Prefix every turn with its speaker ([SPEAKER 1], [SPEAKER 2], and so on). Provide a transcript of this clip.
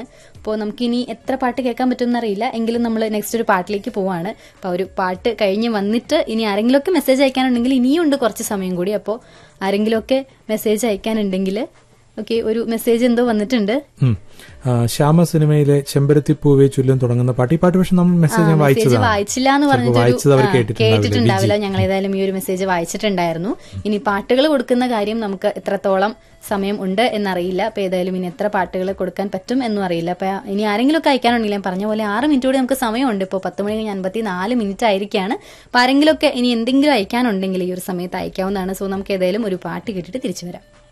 [SPEAKER 1] അപ്പോൾ നമുക്കിനി എത്ര പാട്ട് കേൾക്കാൻ പറ്റുമെന്ന് അറിയില്ല എങ്കിലും നമ്മൾ നെക്സ്റ്റ് ഒരു പാട്ടിലേക്ക് പോവാണ് അപ്പോൾ ഒരു പാട്ട് കഴിഞ്ഞ് വന്നിട്ട് ഇനി ആരെങ്കിലുമൊക്കെ മെസ്സേജ് അയക്കാനുണ്ടെങ്കിൽ ഇനിയും ഉണ്ട് കുറച്ച് സമയം കൂടി അപ്പോൾ ആരെങ്കിലുമൊക്കെ മെസ്സേജ് അയക്കാനുണ്ടെങ്കിൽ ഓക്കെ ഒരു മെസ്സേജ് എന്തോ വന്നിട്ടുണ്ട്
[SPEAKER 2] ഉം. ആ, ശ്യാമ സിനിമയിലെ ചെമ്പരത്തി പൂവേ ചൊല്ലും തുടങ്ങുന്ന പാട്ട് ഈ പാട്ട് പക്ഷെ നമ്മൾ മെസ്സേജ് ഞാൻ
[SPEAKER 1] മെസ്സേജ്
[SPEAKER 2] വായിച്ചതാണ്
[SPEAKER 1] വായിച്ചില്ല എന്ന്
[SPEAKER 2] ചിലപ്പോൾ
[SPEAKER 1] പറഞ്ഞിട്ട്
[SPEAKER 2] വായിച്ചത് അവർ കേട്ടിട്ടുണ്ടാവില്ല
[SPEAKER 1] കേട്ടിട്ടുണ്ടാവില്ല ഞങ്ങൾ ഏതായാലും ഈ ഒരു മെസ്സേജ് വായിച്ചിട്ടുണ്ടായിരുന്നു ഇനി പാട്ടുകൾ കൊടുക്കുന്ന കാര്യം നമുക്ക് എത്രത്തോളം സമയം ഉണ്ട് എന്നറിയില്ല അപ്പൊ ഏതായാലും ഇനി എത്ര പാട്ടുകൾ കൊടുക്കാൻ പറ്റും എന്നും അറിയില്ല അപ്പൊ ഇനി ആരെങ്കിലും ഒക്കെ അയക്കാനുണ്ടെങ്കിൽ ഞാൻ പറഞ്ഞ പോലെ ആറ് മിനിറ്റ് കൂടി നമുക്ക് സമയമുണ്ട് ഇപ്പോൾ പത്ത് മണി കഴിഞ്ഞ് അൻപത്തി നാല് മിനിറ്റ് ആയിരിക്കാണ് അപ്പൊ ആരെങ്കിലും ഒക്കെ ഇനി എന്തെങ്കിലും അയക്കാനുണ്ടെങ്കിൽ ഈ ഒരു സമയത്ത് അയക്കാവുന്നതാണ് സോ നമുക്ക് ഏതായാലും ഒരു പാട്ട് കേട്ടിട്ട് തിരിച്ചു വരാം